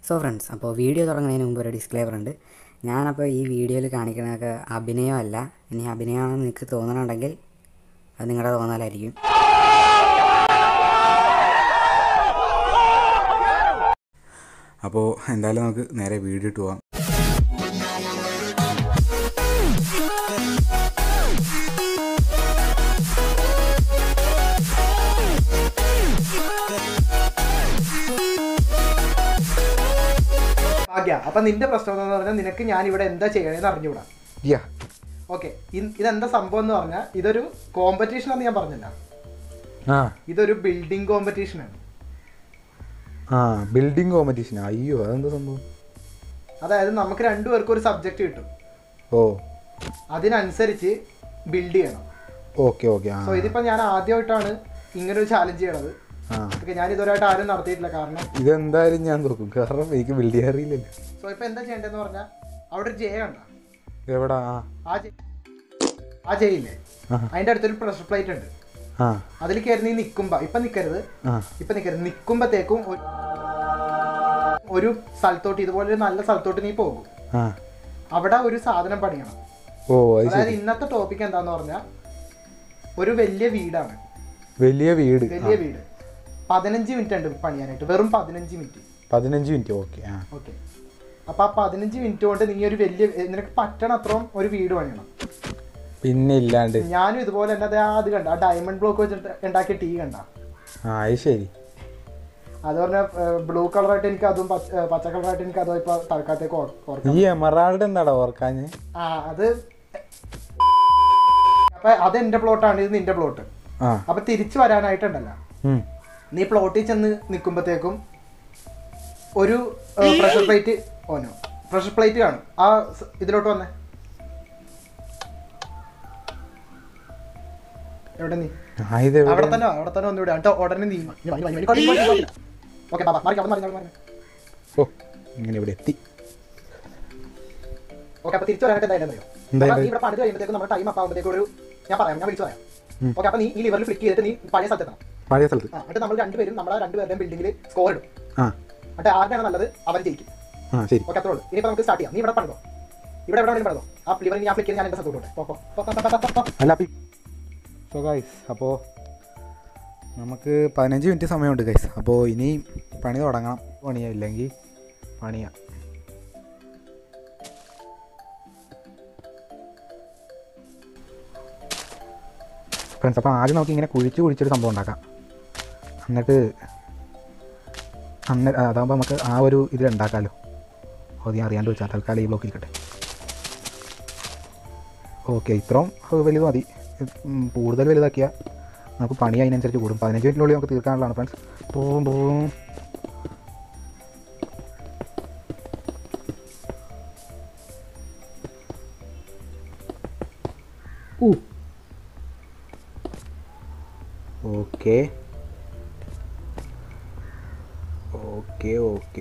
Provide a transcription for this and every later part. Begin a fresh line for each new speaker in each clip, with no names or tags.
So friends അപ്പോൾ video തുടങ്ങുന്നതിന് മുമ്പ് ഒരു ഡിസ്ക്ലെയർ ഉണ്ട് ഞാനപ്പോൾ ഈ വീഡിയോയിൽ കാണിക്കുന്നതൊക്കെ അഭിനയമല്ല ഇനി അഭിനയമാണെന്ന് നിങ്ങൾക്ക് തോന്നണുണ്ടെങ്കിൽ അത് നിങ്ങളുടെ തോന്നലായിരിക്കും
അപ്പോൾ എന്തായാലും നമുക്ക് നേരെ വീഡിയോ ഇട്ട് പോവാം
ഭാഗ്യ അപ്പൊ നിന്റെ പ്രശ്നം എന്ന് പറഞ്ഞാൽ നിനക്ക് ഞാൻ ഇവിടെ എന്താ ചെയ്യണേന്ന് അറിഞ്ഞുകൂടാ
യാ
ഓക്കെ ഇതെന്താ സംഭവം എന്ന് പറഞ്ഞാൽ ഇതൊരു കോമ്പറ്റീഷൻ ആണെന്ന് ഞാൻ പറഞ്ഞില്ല
ആ
ഇതൊരു ബിൽഡിംഗ് കോമ്പറ്റീഷൻ ആണ്
ആ ബിൽഡിംഗ് കോമ്പറ്റീഷൻ അയ്യോ അതെന്താ സംഭവം
അതായത് നമുക്ക് രണ്ടുപേർക്കും ഒരു സബ്ജക്റ്റ് കിട്ടും
ഓ
അതിനനുസരിച്ച് ബിൽഡ് ചെയ്യണം
ഓക്കെ ഓക്കെ ആ
സോ ഇതിപ്പോ ഞാൻ ആദ്യമായിട്ടാണ് ഇങ്ങനെ ഒരു ചാലഞ്ച് ചെയ്യണത്
ആ
ഓക്കെ ഞാൻ ഇതുവരെയായിട്ട് ആരും നടത്തിയിട്ടില്ല കാരണം
ഇതെന്തായാലും ഞാൻ നോക്കും കാരണം എനിക്ക് ബിൽഡ് ചെയ്യാൻ അറിയില്ലല്ലോ
സോ ഇപ്പൊ എന്താ ചെയ്യേണ്ടതെന്ന് പറഞ്ഞാൽ അവിടെ ഒരു ജയ കണ്ട
എവിടാ ആ
ആ ജെ ആ ജയില്ലേ
ആ.
അതിന്റെ അടുത്തൊരു പ്രഷർ പ്ലേറ്റ് ഉണ്ട്
ആ
അതിൽ കയറി നീ നിൽക്കുമ്പോ ഇപ്പൊ നിൽക്കരുത്
ആ
ഇപ്പൊ നിൽക്കരുത് നിൽക്കുമ്പോഴത്തേക്കും ഒരു സ്ഥലത്തോട്ട് ഇതുപോലെ ഒരു നല്ല സ്ഥലത്തോട്ട് നീ പോകും
ആ
അവിടെ ഒരു സാധനം പണിയണം
ഓ അത്
അതായത്
ശരി
ഇന്നത്തെ ടോപ്പിക് എന്താന്ന് പറഞ്ഞാൽ ഒരു വലിയ വീടാണ്
വലിയ വീട്
വലിയ വീട് പതിനഞ്ച് മിനിറ്റ് ഉണ്ട് പണിയാനായിട്ട് വെറും പതിനഞ്ച് മിനിറ്റ്
പതിനഞ്ച് മിനിറ്റ് ഓക്കെ ആ
ഓക്കെ അപ്പൊ ആ പതിനഞ്ച് മിനിറ്റ് കൊണ്ട് നീ ഒരു വലിയ നിനക്ക് പറ്റണ അത്രയും ഒരു വീട് പണിയണം
പിന്നെ ഇല്ലാണ്ട്
ഞാനും ഇതുപോലെ തന്നെ അത് അത് കണ്ട ആ ഡയമണ്ട് ബ്ലോക്ക് വെച്ചിട്ട് ഉണ്ടാക്കിയ ടീ കണ്ട
ആ അത് ശരി
അത് പറഞ്ഞ ബ്ലൂ കളറായിട്ട് എനിക്ക് അതും പച്ച ഏ, പച്ച കളറായിട്ട് എനിക്ക് അതും ഇപ്പൊ തൽക്കാലത്തേക്ക് ഓർ- ഓർക്കാം
ഈ എമറാൾഡ് എന്താടാ ഓർക്കാഞ്ഞ്
ആ അത് അപ്പൊ അത് എന്റെ പ്ലോട്ടാണ് ഇത് നിന്റെ പ്ലോട്ട്
ആ
അപ്പൊ തിരിച്ചു വരാനായിട്ടുണ്ടല്ലോ
ഉം.
നീ പ്ലോട്ടിൽ ചെന്ന് നിൽക്കുമ്പോഴത്തേക്കും ഒരു പ്രഷർ പ്ലേറ്റ് ഓനോ പ്രഷർ പ്ലേറ്റ് കാണും ആ സ് ഇതിലോട്ട് വന്നേ എവിടെ നീ
ആ ഇത്
അവിടെ
എവിടെ
തന്നെ വാ, അവിടെ തന്നെ ഒന്നുകൂടെ എന്നിട്ട് ഉടനെ നീ ഓക്കെ ബാബാ മാറി അവിടെ മാറി മാറി
ഓ ഇങ്ങനെ ഇവിടെ എത്തി
ഓക്കെ അപ്പൊ തിരിച്ചു വരാനായിട്ട് എന്തായാലും അറിയോ
എന്തായാലും
അപ്പൊ നീ ഇവിടെ പണിത് കഴിയുമ്പോഴത്തേക്കും നമ്മുടെ ടൈം അപ്പ് ആകുമ്പോഴത്തേക്കും ഒരു ഞാൻ പറയാം ഞാൻ വിളിച്ചു പറയാം
ഉം.
ഓക്കെ അപ്പൊ നീ ഈ ലിവറിൽ ക്ലിക്ക് ചെയ്തിട്ട് നീ പഴയ സ്ഥലത്തെത്തണം
പഴയ സ്ഥലത്ത്
ആ എന്നിട്ട് നമ്മൾ രണ്ടുപേരും നമ്മുടെ രണ്ടുപേരുടെയും ബിൽഡിംഗിൽ സ്കോർ ഇടും
ആ
എന്നിട്ട് ആരുടെയാണ് നല്ലത് അവർ ജയിക്കും
ആ ശരി
ഓക്കെ അത്രേ ഉള്ളൂ ഇനിയിപ്പോൾ നമുക്ക് സ്റ്റാർട്ട് ചെയ്യാം നീ ഇവിടെ പണിതോ ഇവിടെ എവിടെ വേണമെങ്കിലും പണിതോ ആ ലിവറിൽ ഞാൻ ക്ലിക്ക് ചെയ്ത് ഞാൻ എൻ്റെ സ്ഥലത്തോട്ടെ പോ, പോ, പോ, പോ, പോ, പോ, പോ.
അല്ല അപ്പം സോ ഗൈസ് അപ്പോൾ നമുക്ക് പതിനഞ്ച് മിനിറ്റ് സമയമുണ്ട് ഗൈസ് അപ്പോൾ ഇനി പണി തുടങ്ങണം പണിയാ ഇല്ലെങ്കിൽ പണിയാ ഫ്രണ്ട്സ് അപ്പോൾ ആദ്യം നമുക്ക് ഇങ്ങനെ കുഴിച്ച് കുഴിച്ചൊരു സംഭവം ഉണ്ടാക്കാം എന്നിട്ട് അന്നേരം അതാകുമ്പോൾ നമുക്ക് ആ ഒരു ഇത് ഉണ്ടാക്കാമല്ലോ അത് ഞാൻ അറിയാണ്ട് വെച്ചാൽ തൽക്കാലം ഈ ബ്ലോക്ക് ഇരിക്കട്ടെ ഓക്കെ ഇത്രയും വലുത് മതി ഉം, കൂടുതൽ വലുതാക്കിയാൽ നമുക്ക് പണി അതിനനുസരിച്ച് കൂടും പതിനഞ്ച് മിനിറ്റിനുള്ളിൽ നമുക്ക് തീർക്കാനുള്ളതാണ് ഫ്രണ്ട്സ് പോവും പോവും ഓക്കെ ഓക്കെ ഓക്കെ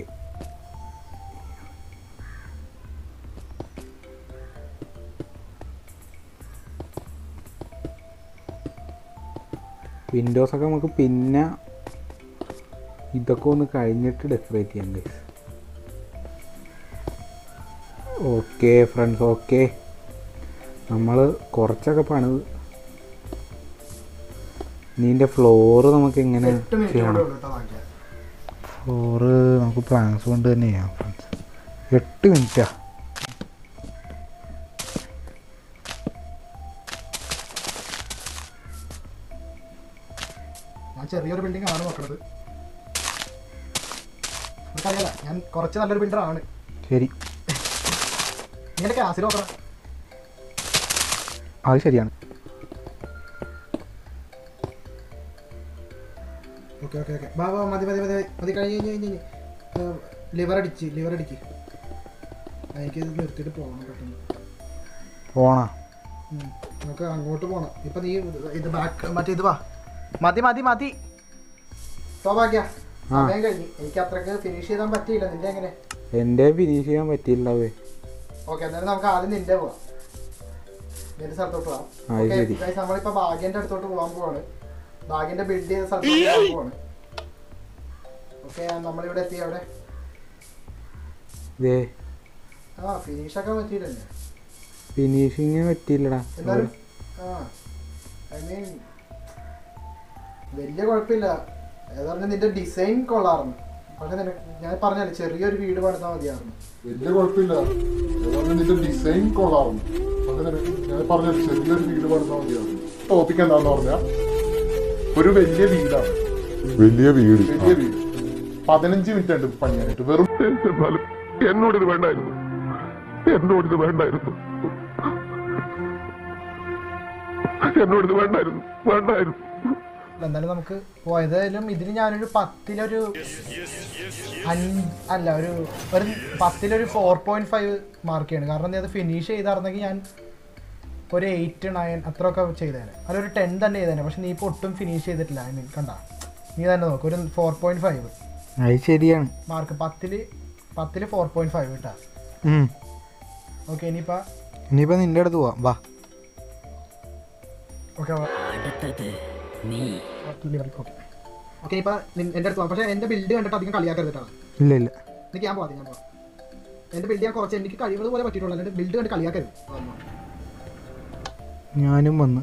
വിൻഡോസൊക്കെ നമുക്ക് പിന്നെ ഇതൊക്കെ ഒന്ന് കഴിഞ്ഞിട്ട് ഡെക്കറേറ്റ് ചെയ്യാം ഗൈസ് ഓക്കെ ഫ്രണ്ട്സ് ഓക്കെ നമ്മൾ കുറച്ചൊക്കെ പണിത് നീൻ്റെ ഫ്ലോറ് നമുക്ക് എങ്ങനെ
എട്ട് മിനിറ്റ് കൂടെ
ചെയ്യണം
ഉള്ളൂ കേട്ടോ ബാക്കി.
ഫ്ലോറ് നമുക്ക് പ്ലാൻസ് കൊണ്ട് തന്നെ ചെയ്യാം ഫ്രണ്ട്സ് എട്ട് മിനിറ്റാ
ഞാൻ ചെറിയൊരു ബിൽഡിംഗ് ആണ് നോക്കുന്നത് എനിക്കറിയാലോ ഞാൻ കുറച്ച് നല്ലൊരു ബിൽഡർ ആണ്
ശരി
നീ എൻ്റെ ക്ലാസ്സിൽ നോക്കണം
അത് ശരിയാണ്
ഓക്കെ ഓക്കെ ഓക്കെ ബാ ബാ മതി മതി മതി മതി കഴിഞ്ഞ് കഴിഞ്ഞ് കഴിഞ്ഞ് ലിവർ അടിച്ച് ലിവർ അടിക്ക് എനിക്ക് ഇത് നിർത്തിയിട്ട് പോകണം പെട്ടെന്ന്
പോണാ
ഉം. നമുക്ക് അങ്ങോട്ട് പോകണം ഇപ്പൊ നീ ഇത് ബാക്ക് മറ്റേ ഇത് വാ മതി മതി മതി സൗഭാഗ്യ
ആ.
സമയം കഴിഞ്ഞ് എനിക്ക് അത്രക്ക് ഫിനിഷ് ചെയ്താൻ പറ്റിയില്ല നിന്റെ എങ്ങനെ
എൻ്റെ ഫിനിഷ് ചെയ്യാൻ പറ്റിയില്ലവേ
ഓക്കെ എന്തായാലും നമുക്ക് ആദ്യം നിന്റെ പോവാം നിന്റെ സ്ഥലത്തോട്ട് പോവാം
ആ, അത്
ഓക്കെ
ശരി.
ഗൈസ് നമ്മളിപ്പോ ഭാഗ്യന്റെ അടുത്തോട്ട് പോകാൻ പോവാണ് ഭാഗ്യന്റെ ബിൽഡ് ചെയ്ത സ്ഥലത്തോട്ട് പോകാൻ പോവാണ് ഓക്കെ നമ്മളിവിടെ എത്തി അവിടെ
ദേ
ആ ഫിനിഷൊക്കെ പറ്റിയില്ലല്ലേ
ഫിനിഷിങ് പറ്റിയില്ലടാ
എന്നാലും ആ ഐ മീൻ വലിയ കുഴപ്പമില്ല ഏതാണ്ട് നിന്റെ ഡിസൈൻ കൊള്ളാറുണ്ട് പക്ഷെ നിനക്ക് ഞാൻ പറഞ്ഞല്ലേ ചെറിയൊരു വീട് പണിതാൽ മതിയായിരുന്നു
വലിയ കുഴപ്പമില്ല ഏതാണ്ട് നിന്റെ ഡിസൈൻ കൊള്ളാറുണ്ട് അത് നിനക്ക് ഞാൻ പറഞ്ഞ ചെറിയൊരു വീട് പണിതാൽ മതിയായിരുന്നു ടോപ്പിക് എന്താന്ന് പറഞ്ഞാൽ ഒരു വലിയ വീടാണ്
വലിയ വീട്
വലിയ വീട് പതിനഞ്ച് മിനിറ്റ് ഉണ്ട് പണിയാനായിട്ട് വെറും
എന്നാലും എന്നോടിത് വേണ്ടായിരുന്നു എന്നോടിത് വേണ്ടായിരുന്നു എന്നോടിത് വേണ്ടായിരുന്നു വേണ്ടായിരുന്നു
എന്തായാലും നമുക്ക് പോയതായാലും ഇതിന് ഞാനൊരു പത്തിലൊരു അഞ്ച് അല്ല ഒരു ഒരു പത്തിലൊരു ഫോർ പോയിന്റ് ഫൈവ് മാർക്ക് ചെയ്യണം കാരണം നീ അത് ഫിനിഷ് ചെയ്തായിരുന്നെങ്കിൽ ഞാൻ ഒരു എയ്റ്റ് നയൻ അത്രയൊക്കെ ചെയ്തേനെ അല്ല ഒരു ടെൻ തന്നെ ചെയ്തേനെ പക്ഷെ നീ ഇപ്പോൾ ഒട്ടും ഫിനിഷ് ചെയ്തിട്ടില്ല ഐ മീൻ കണ്ട നീ തന്നെ നോക്ക് ഒരു ഫോർ പോയിന്റ് ഫൈവ്
അത് ശരിയാണ്
മാർക്ക് പത്തില് പത്തില് ഫോർ പോയിന്റ് ഫൈവ് കേട്ടാ
ഉം.
ഓക്കെ ഇനിയിപ്പോൾ
ഇനിയിപ്പോ നിന്റെ അടുത്ത് പോവാം വാ
ഓക്കെ
അടുത്തത് നീ
ഓക്കെ ഓക്കെ ഇപ്പം എൻ്റെ അടുത്ത് പോവാം പക്ഷേ എൻ്റെ ബിൽഡ് കണ്ടിട്ട് അധികം കളിയാക്കരുതിട്ടാണ്
ഇല്ല ഇല്ല
എനിക്ക് ഞാൻ പോവാം ഞാൻ പോവാം എൻ്റെ ബിൽഡ് ഞാൻ കുറച്ച് എനിക്ക് കഴിയുന്നത് പോലെ പറ്റിയിട്ടുള്ളൂ അല്ലാണ്ട് ബിൽഡ് കണ്ട് കളിയാക്കരുത് അതൊന്നും.
ഞാനും വന്ന്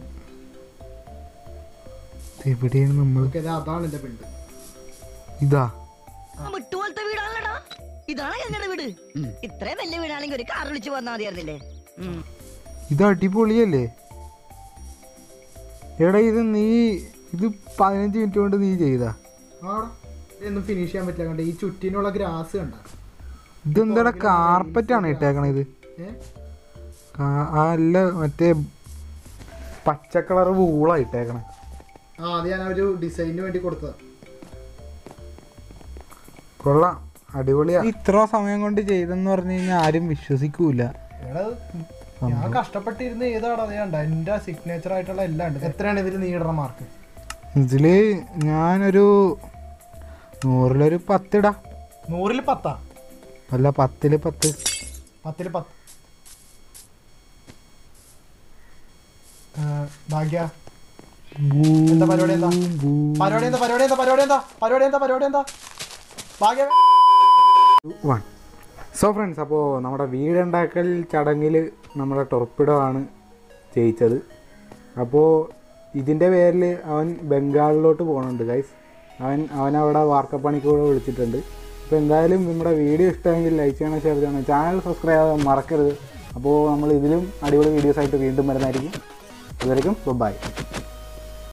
ഇത് എവിടെയാണ് നമ്മൾ
ഓക്കെ ഇത് അതാണ് എൻ്റെ ബിൽഡ്
ഇതാ
വിട്ടുപോലത്തെ വീടാണല്ലടാ ഇതാണ് ഞങ്ങളുടെ വീട് ഇത്രയും വലിയ വീടാണെങ്കിൽ ഒരു കാർ വിളിച്ച് വന്നാൽ മതിയായിരുന്നില്ലേ ഉം.
ഇത് അടിപൊളിയല്ലേ എടാ ഇത് നീ ഇത് പതിനഞ്ച് മിനിറ്റ് കൊണ്ട് നീ ചെയ്താ
ആടാ ഇതൊന്നും ഫിനിഷ് ചെയ്യാൻ പറ്റില്ല കണ്ട ഈ ചുറ്റിനുള്ള ഗ്രാസ് കണ്ട
ഇതെന്താടാ കാർപ്പറ്റാണ് ഇട്ടേക്കണ ഇത്
ഏ
കാ- ആ അല്ല മറ്റേ പച്ച കളർ വൂളാ ഇട്ടേക്കണേ
ആ അത് ഞാൻ ആ ഒരു ഡിസൈനിന് വേണ്ടി കൊടുത്തതാ
കൊള്ളാം അടിപൊളിയാ ഇത്ര സമയം കൊണ്ട് ചെയ്തെന്ന് പറഞ്ഞു കഴിഞ്ഞാൽ ആരും വിശ്വസിക്കൂല
എടാ ഞാൻ കഷ്ടപ്പെട്ടിരുന്ന് ഏതാണ് അത് കണ്ട എൻ്റെ സിഗ്നേച്ചർ ആയിട്ടുള്ള എല്ലാം ഉണ്ട് എത്രയാണ് ഇതിൽ നീ ഇടണ മാർക്ക്
ഇതില് ഞാനൊരു നൂറിലൊരു പത്തിടാ
നൂറിൽ പത്താ
അല്ല പത്തില് പത്ത്
പത്തിൽ പത്ത് ആ, ഭാഗ്യ എന്താ പരിപാടി എന്താ പരിപാടി എന്താ പരിപാടി എന്താ പരിപാടി എന്താ പരിപാടി എന്താ പരിപാടി എന്താ ഭാഗ്യ
വൺ സോ ഫ്രണ്ട്സ് അപ്പോൾ നമ്മുടെ വീടുണ്ടാക്കൽ ചടങ്ങിൽ നമ്മുടെ ടൊർപ്പിഡോ ആണ് ജയിച്ചത് അപ്പോൾ ഇതിൻ്റെ പേരിൽ അവൻ ബംഗാളിലോട്ട് പോകുന്നുണ്ട് ഗൈസ് അവൻ അവൻ അവിടെ വാർക്കപ്പണിക്ക് കൂടെ വിളിച്ചിട്ടുണ്ട് അപ്പോൾ എന്തായാലും നമ്മുടെ വീഡിയോ ഇഷ്ടമെങ്കിൽ ലൈക്ക് ചെയ്യണം ഷെയർ ചെയ്യണം ചാനൽ സബ്സ്ക്രൈബ് ചെയ്യാൻ മറക്കരുത് അപ്പോൾ നമ്മൾ ഇതിലും അടിപൊളി വീഡിയോസ് ആയിട്ട് വീണ്ടും വരുന്നതായിരിക്കും അതുവരെയും ബൈ